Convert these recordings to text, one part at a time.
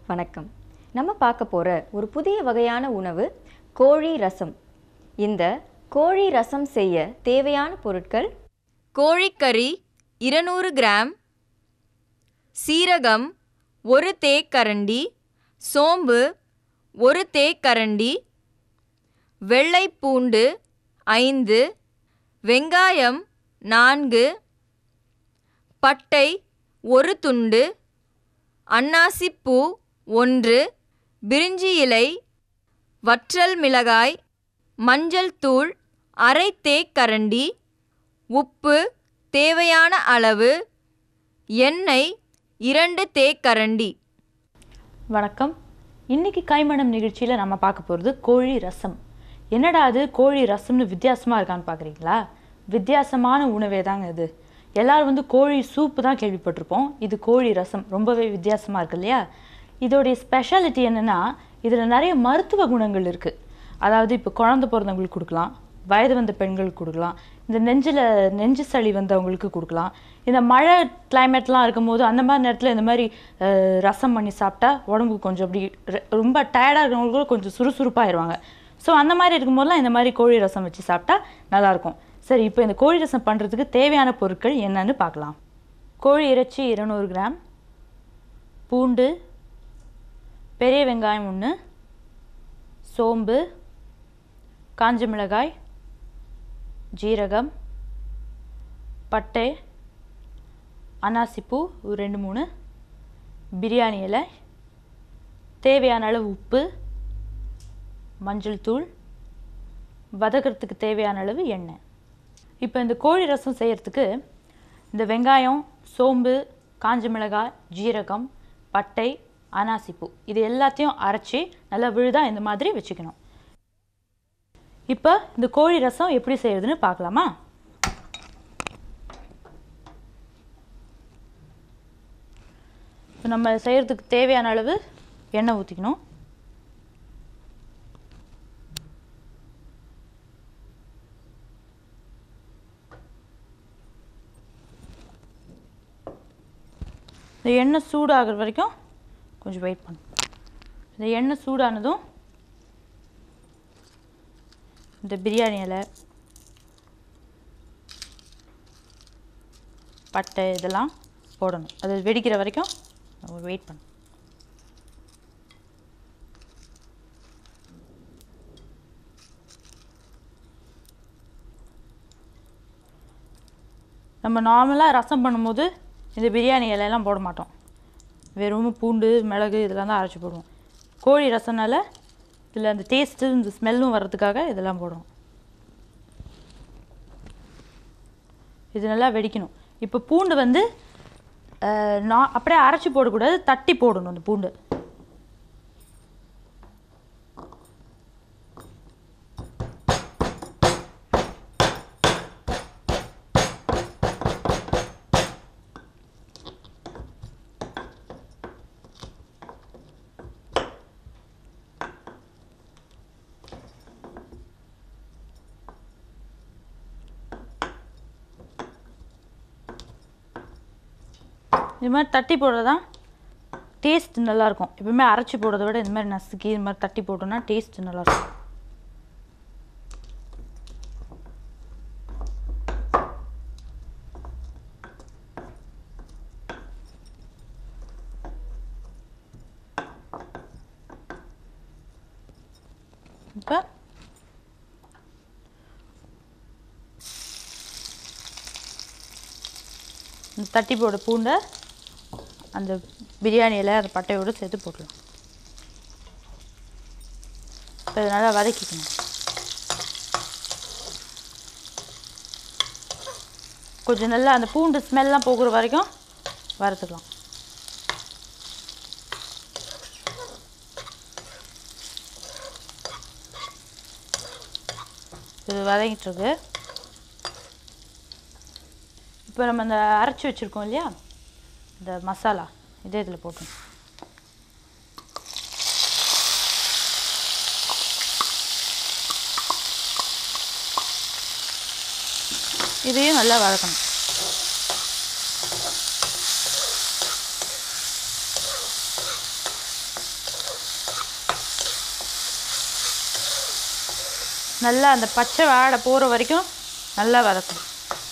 வணக்கம் நம்ம பார்க்க போகிற ஒரு புதிய வகையான உணவு கோழி ரசம் இந்த கோழி ரசம் செய்ய தேவையான பொருட்கள் கோழிக்கறி இருநூறு கிராம் சீரகம் ஒரு தேக்கரண்டி சோம்பு ஒரு தேக்கரண்டி வெள்ளை பூண்டு ஐந்து வெங்காயம் நான்கு பட்டை ஒரு துண்டு அன்னாசிப்பூ ஒன்று பிரிஞ்சி இலை வற்றல் மிளகாய் மஞ்சள் தூள் அரை தேக்கரண்டி உப்பு தேவையான அளவு எண்ணெய் இரண்டு தேக்கரண்டி வணக்கம் இன்னைக்கு கைமணம் நிகழ்ச்சியில் நம்ம பார்க்க போகிறது கோழி ரசம் என்னடா அது கோழி ரசம்னு வித்தியாசமாக இருக்கான்னு பார்க்குறீங்களா வித்தியாசமான உணவே தாங்க இது எல்லாரும் வந்து கோழி சூப்பு தான் கேள்விப்பட்டிருப்போம் இது கோழி ரசம் ரொம்பவே வித்தியாசமாக இருக்கு இல்லையா இதோடைய ஸ்பெஷாலிட்டி என்னென்னா இதில் நிறைய மருத்துவ குணங்கள் இருக்குது அதாவது இப்போ குழந்தை பிறந்தவங்களுக்கு கொடுக்கலாம் வயது வந்த பெண்களுக்கு கொடுக்கலாம் இந்த நெஞ்சில் நெஞ்சு சளி வந்தவங்களுக்கு கொடுக்கலாம் இந்த மழை கிளைமேட்லாம் இருக்கும்போது அந்த மாதிரி நேரத்தில் இந்த மாதிரி அஹ், ரசம் பண்ணி சாப்பிட்டா உடம்புக்கு கொஞ்சம் அப்படி ரெ- ரொம்ப டயர்டாக இருக்கிறவங்களுக்கு கொஞ்சம் சுறுசுறுப்பாயிருவாங்க ஸோ அந்த மாதிரி இருக்கும்போதெல்லாம் இந்த மாதிரி கோழி ரசம் வச்சு சாப்பிட்டா நல்லாயிருக்கும் சரி இப்போ இந்த கோழி ரசம் பண்ணுறதுக்கு தேவையான பொருட்கள் என்னன்னு பார்க்கலாம் கோழி இறைச்சி இருநூறு கிராம் பூண்டு பெரிய வெங்காயம் ஒன்று சோம்பு காஞ்ச மிளகாய் ஜீரகம் பட்டை அனாசிப்பூ ஒரு ரெண்டு மூணு பிரியாணி இலை தேவையான அளவு உப்பு மஞ்சள் தூள் வதக்கிறதுக்கு தேவையான அளவு எண்ணெய் இப்போ இந்த கோழி ரசம் செய்யறதுக்கு இந்த வெங்காயம் சோம்பு காஞ்ச மிளகாய் ஜீரகம் பட்டை அனாசிப்பூ இது எல்லாத்தையும் அரைச்சி நல்லா விழுதா இந்த மாதிரி வச்சுக்கணும் இப்போ இந்த கோழி ரசம் எப்படி செய்யறதுன்னு பார்க்கலாமா இப்போ நம்ம செய்யறதுக்கு தேவையான அளவு எண்ணெய் ஊற்றிக்கணும் இந்த எண்ணெய் சூடாகிற வரைக்கும் கொஞ்சம் வெயிட் பண்ணும் இந்த எண்ணெய் சூடானதும் இந்த பிரியாணி இலை பட்டை இதெல்லாம் போடணும் அது வெடிக்கிற வரைக்கும் வெயிட் பண்ணணும் நம்ம நார்மலாக ரசம் பண்ணும்போது இந்த பிரியாணி இலையெல்லாம் போட மாட்டோம் வெறும் பூண்டு மிளகு இதெல்லாம் தான் அரைச்சி போடுவோம் கோழி ரசம்னால இதில் அந்த டேஸ்ட்டு இந்த ஸ்மெல்லும் வர்றதுக்காக இதெல்லாம் போடுவோம் இது நல்லா வெடிக்கணும் இப்போ பூண்டு வந்து அஹ், நான் அப்படியே அரைச்சி போடக்கூடாது தட்டி போடணும் அந்த பூண்டு இது மாதிரி தட்டி போடுறது தான் டேஸ்ட் நல்லாயிருக்கும் எப்பவுமே அரைச்சி போடுறத விட இந்த மாதிரி நசுக்கி இது மாதிரி தட்டி போட்டோம்னா டேஸ்ட் நல்லாயிருக்கும் இப்போ இந்த தட்டி போட பூண்டை அந்த பிரியாணியில் அந்த பட்டையோடு சேர்த்து போட்டுடலாம் இப்போ இதை நல்லா வதக்கிக்கணும் கொஞ்சம் நல்லா அந்த பூண்டு ஸ்மெல்லாம் போகிற வரைக்கும் வறுத்துக்கலாம் இது வதங்கிட்டு இருக்கு இப்போ நம்ம இந்த அரைச்சி வச்சுருக்கோம் இல்லையா இந்த மசாலா இதே இதில் போட்டோம் இதையும் நல்லா வதக்கணும் நல்லா அந்த பச்சை வாடை போகிற வரைக்கும் நல்லா வதக்கணும்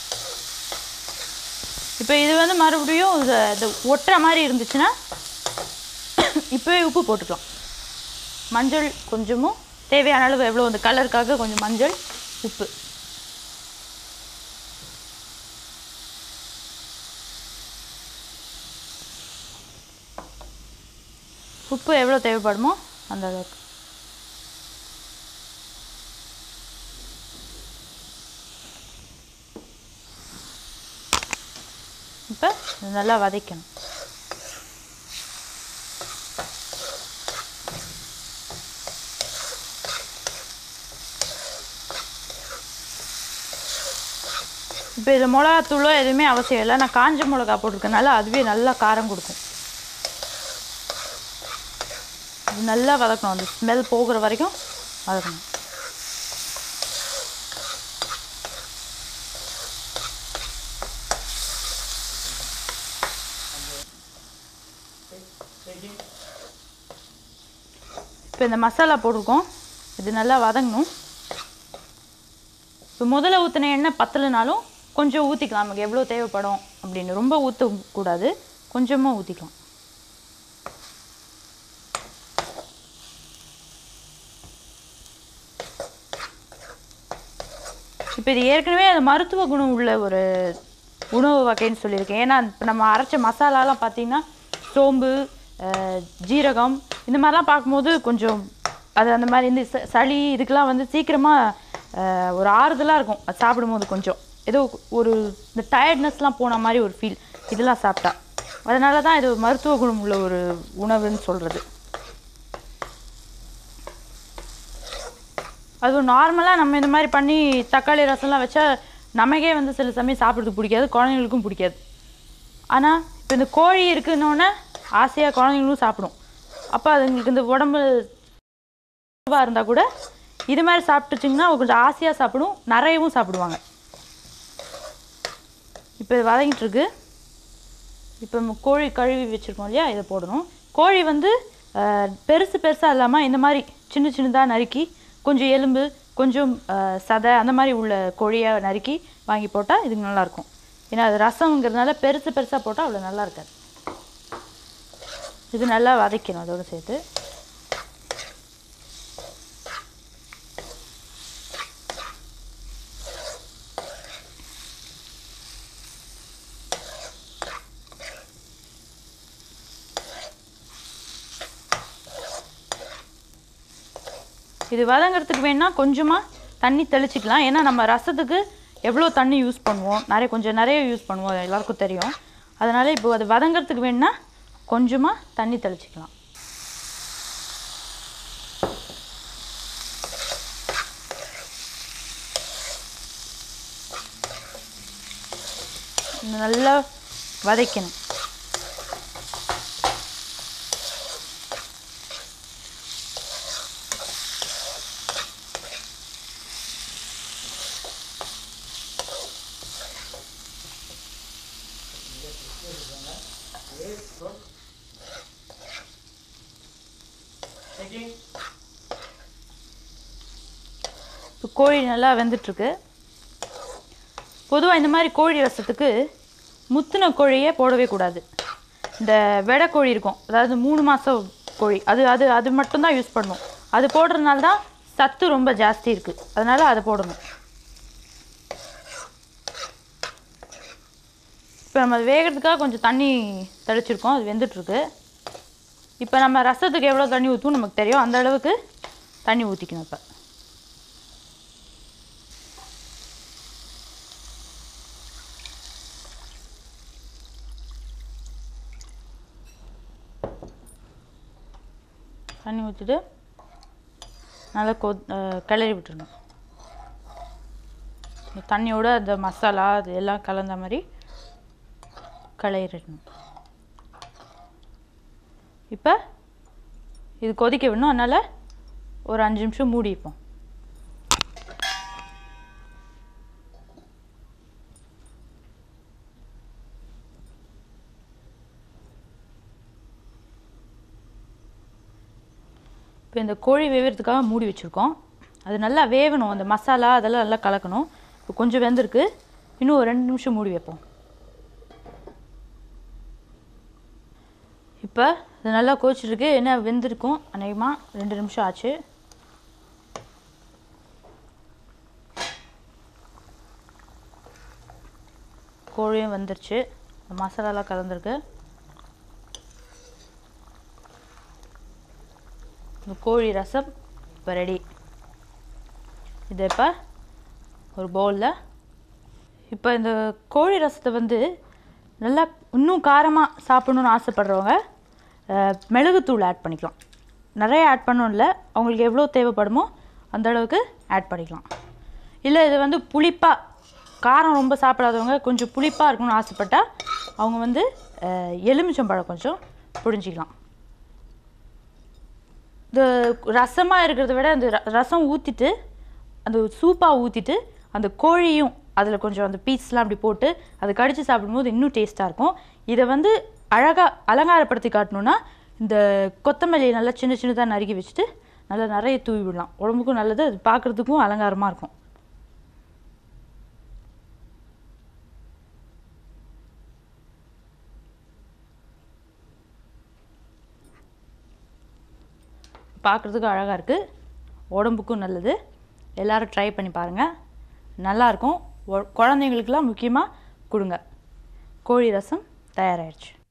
இப்போ இது வந்து மறுபடியும் இது இது ஒட்டுற மாதிரி இருந்துச்சுன்னா இப்போவே உப்பு போட்டுக்கலாம் மஞ்சள் கொஞ்சமும் தேவையான அளவு எவ்வளோ அந்த கலருக்காக கொஞ்சம் மஞ்சள் உப்பு உப்பு எவ்வளோ தேவைப்படுமோ அந்த அளவுக்கு இப்போ இது நல்லா வதக்கணும் இப்போ இது மிளகாத்தூளோ எதுவுமே அவசியம் இல்லை நான் காஞ்ச மிளகா போட்டிருக்கனால அதுவே நல்லா காரம் கொடுக்கும் இது நல்லா வதக்கணும் அந்த ஸ்மெல் போகிற வரைக்கும் வதக்கணும் இப்போ இந்த மசாலா போட்டிருக்கோம் இது நல்லா வதங்கணும் இப்போ முதல்ல ஊற்றின எண்ணெய் பத்தலைனாலும் கொஞ்சம் ஊற்றிக்கலாம் நமக்கு எவ்வளோ தேவைப்படும் அப்படின்னு ரொம்ப ஊற்றக்கூடாது கொஞ்சமாக ஊற்றிக்கலாம் இப்போ இது ஏற்கனவே அது மருத்துவ குணம் உள்ள ஒரு உணவு வகைன்னு சொல்லியிருக்கேன் ஏன்னா இப்போ நம்ம அரைச்ச மசாலாலாம் பார்த்தீங்கன்னா சோம்பு அஹ், ஜீரகம் இந்த மாதிரிலாம் பார்க்கும்போது கொஞ்சம் அது அந்த மாதிரி இந்த ச- சளி இதுக்கெல்லாம் வந்து சீக்கிரமாக ஒரு ஆறுதலாக இருக்கும் அது சாப்பிடும்போது கொஞ்சம் ஏதோ ஒரு இந்த டயர்ட்னஸ்லாம் போன மாதிரி ஒரு ஃபீல் இதெல்லாம் சாப்பிட்டா அதனால தான் இது மருத்துவ குணம் உள்ள ஒரு உணவுன்னு சொல்கிறது அதுவும் நார்மலாக நம்ம இந்த மாதிரி பண்ணி தக்காளி ரசம்லாம் வச்சா நமக்கே வந்து சில சமயம் சாப்பிட்றதுக்கு பிடிக்காது குழந்தைங்களுக்கும் பிடிக்காது ஆனால் இப்போ இந்த கோழி இருக்குன்னொன்னே ஆசையாக குழந்தைங்களும் சாப்பிடும் அப்போ அதுங்களுக்கு இந்த உடம்பு இருந்தால் கூட இது மாதிரி சாப்பிட்டுச்சிங்கன்னா கொஞ்சம் ஆசையாக சாப்பிடும் நிறையவும் சாப்பிடுவாங்க இப்போ இது வதங்கிட்டு இருக்கு இப்போ நம்ம கோழி கழுவி வச்சுருக்கோம் இல்லையா இதை போடணும் கோழி வந்து அஹ், பெருசு பெருசாக இல்லாமல் இந்த மாதிரி சின்ன சின்னதாக நறுக்கி கொஞ்சம் எலும்பு கொஞ்சம் அஹ், சதை அந்த மாதிரி உள்ள கோழியாக நறுக்கி வாங்கி போட்டால் இதுக்கு நல்லாயிருக்கும் ஏன்னா அது ரசம்ங்கிறதுனால பெருசு பெருசாக போட்டால் அவ்வளோ நல்லா இருக்காது இது நல்லா வதக்கணும் அதோடு சேர்த்து இது வதங்கிறதுக்கு வேணா கொஞ்சமாக தண்ணி தெளிச்சிக்கலாம் ஏன்னா நம்ம ரசத்துக்கு எவ்வளோ தண்ணி யூஸ் பண்ணுவோம் நிறைய கொஞ்சம் நிறைய யூஸ் பண்ணுவோம் அது எல்லாருக்கும் தெரியும் அதனால் இப்போ அது வதங்கிறதுக்கு வேணா கொஞ்சமாக தண்ணி தெளிச்சிக்கலாம் இது நல்லா வதக்கணும் இப்போ கோழி நல்லா வெந்துட்டுருக்கு பொதுவாக இந்த மாதிரி கோழி ரசத்துக்கு முத்தின கோழியே போடவே கூடாது இந்த வெடை கோழி இருக்கும் அதாவது மூணு மாதம் கோழி அது அது அது மட்டும்தான் யூஸ் பண்ணணும் அது போடுறதுனால தான் சத்து ரொம்ப ஜாஸ்தி இருக்குது அதனால் அதை போடணும் இப்போ நம்ம அது வேகிறதுக்காக கொஞ்சம் தண்ணி தெளிச்சிருக்கோம் அது வெந்துட்டுருக்கு இப்போ நம்ம ரசத்துக்கு எவ்வளோ தண்ணி ஊற்றும் நமக்கு தெரியும் அந்த அளவுக்கு தண்ணி ஊற்றிக்கணும் இப்போ தண்ணி ஊற்றிட்டு நல்லா கொ அஹ் கிளறி விட்டுறணும் இந்த தண்ணியோட அந்த மசாலா அது எல்லாம் கலந்த மாதிரி கிளறிடணும் இப்போ இது கொதிக்க விடணும் அதனால் ஒரு அஞ்சு நிமிஷம் மூடி வைப்போம் இப்போ இந்த கோழி வேகிறதுக்காக மூடி வச்சுருக்கோம் அது நல்லா வேகணும் அந்த மசாலா அதெல்லாம் நல்லா கலக்கணும் இப்போ கொஞ்சம் வெந்திருக்கு இன்னும் ஒரு ரெண்டு நிமிஷம் மூடி வைப்போம் இப்போ இது நல்லா கொதிச்சிருக்கு என்ன வெந்திருக்கும் அநேகமாக ரெண்டு நிமிஷம் ஆச்சு கோழியும் வெந்துருச்சு இந்த மசாலாலாம் கலந்துருக்கு இந்த கோழி ரசம் இப்போ ரெடி இதை இப்போ ஒரு பவுலில் இப்போ இந்த கோழி ரசத்தை வந்து நல்லா இன்னும் காரமாக சாப்பிடணுன்னு ஆசைப்படுறவங்க அஹ், மிளகுத்தூள் ஆட் பண்ணிக்கலாம் நிறைய ஆட் பண்ணணும்ல அவங்களுக்கு எவ்வளோ தேவைப்படுமோ அந்த அளவுக்கு ஆட் பண்ணிக்கலாம் இல்லை இது வந்து புளிப்பாக காரம் ரொம்ப சாப்பிடாதவங்க கொஞ்சம் புளிப்பாக இருக்கணும்னு ஆசைப்பட்டா அவங்க வந்து அஹ், எலுமிச்சம்பழம் கொஞ்சம் புழிஞ்சிக்கலாம் இந்த ரசமாக இருக்கிறத விட அந்த ர- ரசம் ஊற்றிட்டு அந்த சூப்பாக ஊற்றிட்டு அந்த கோழியும் அதில் கொஞ்சம் அந்த பீஸ்லாம் அப்படி போட்டு அதை கடித்து சாப்பிடும்போது இன்னும் டேஸ்ட்டாக இருக்கும் இதை வந்து அழகாக அலங்காரப்படுத்தி காட்டணுன்னா இந்த கொத்தமல்லியை நல்லா சின்ன சின்னதாக நறுக்கி வச்சுட்டு நல்லா நிறைய தூவி விடலாம் உடம்புக்கும் நல்லது அது பார்க்குறதுக்கும் அலங்காரமாக இருக்கும் பார்க்குறதுக்கும் அழகாக இருக்குது உடம்புக்கும் நல்லது எல்லாரும் ட்ரை பண்ணி பாருங்கள் நல்லாயிருக்கும் ஒ- குழந்தைங்களுக்கெல்லாம் முக்கியமாக கொடுங்க கோழி ரசம் தயாராகிடுச்சு